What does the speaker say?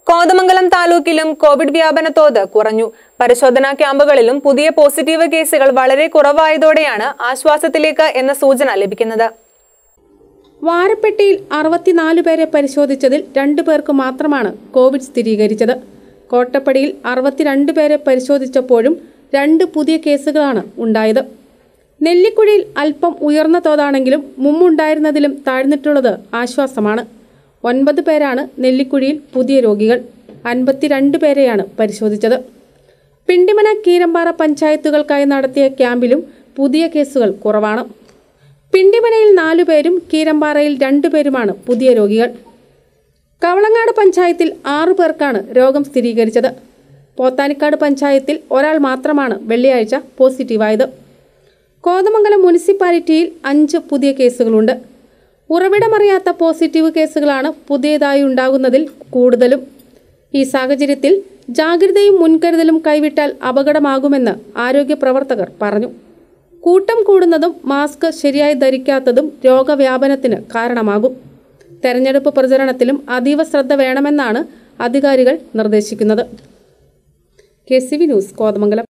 Kothamangalam താലൂക്കിലും Covid വ്യാപന തോത് കുറഞ്ഞു പരിശോധനാ ക്യാമ്പുകളിലും പുതിയ പോസിറ്റീവ് കേസുകൾ വളരെ കുറവായതോടെയാണ് ആശ്വാസത്തിലേക്ക് എന്ന സൂചന ലഭിക്കുന്നത് വാരപ്പെട്ടിയിൽ അറുപത്തിനാല് പേരെ പരിശോധിച്ചതിൽ രണ്ടു പേർക്ക് മാത്രമാണ് കോവിഡ് സ്ഥിരീകരിച്ചത് കോട്ടപ്പടിയിൽ അറുപത്തിരണ്ട് പേരെ പരിശോധിച്ചപ്പോഴും രണ്ട് പുതിയ കേസുകളാണ് ഉണ്ടായത് നെല്ലിക്കുഴിയിൽ അല്പം ഉയർന്ന തോതാണെങ്കിലും മുമ്പുണ്ടായിരുന്നതിലും താഴ്ന്നിട്ടുള്ളത് ആശ്വാസമാണ് ഒൻപത് പേരാണ് നെല്ലിക്കുഴിയിൽ പുതിയ രോഗികൾ അൻപത്തിരണ്ട് പേരെയാണ് പരിശോധിച്ചത് പിണ്ടിമന കീരമ്പാറ പഞ്ചായത്തുകൾക്കായി നടത്തിയ ക്യാമ്പിലും പുതിയ കേസുകൾ കുറവാണ് പിണ്ടിമനയിൽ നാലുപേരും കീരമ്പാറയിൽ രണ്ടുപേരുമാണ് പുതിയ രോഗികൾ കവളങ്ങാട് പഞ്ചായത്തിൽ ആറു പേർക്കാണ് രോഗം സ്ഥിരീകരിച്ചത് പോത്താനിക്കാട് പഞ്ചായത്തിൽ ഒരാൾ മാത്രമാണ് വെള്ളിയാഴ്ച പോസിറ്റീവായത് കോതമംഗലം മുനിസിപ്പാലിറ്റിയിൽ അഞ്ച് പുതിയ കേസുകളുണ്ട് ഉറവിടമറിയാത്ത പോസിറ്റീവ് കേസുകളാണ് പുതിയതായി ഉണ്ടാകുന്നതിൽ കൂടുതലും ഈ സാഹചര്യത്തിൽ ജാഗ്രതയും മുൻകരുതലും കൈവിട്ടാൽ അപകടമാകുമെന്ന് ആരോഗ്യ പ്രവർത്തകർ പറഞ്ഞു കൂട്ടം കൂടുന്നതും മാസ്ക് ശരിയായി ധരിക്കാത്തതും രോഗവ്യാപനത്തിന് കാരണമാകും തെരഞ്ഞെടുപ്പ് പ്രചരണത്തിലും അതീവ ശ്രദ്ധ വേണമെന്നാണ് അധികാരികൾ നിർദ്ദേശിക്കുന്നത് K C V news Kothamangalam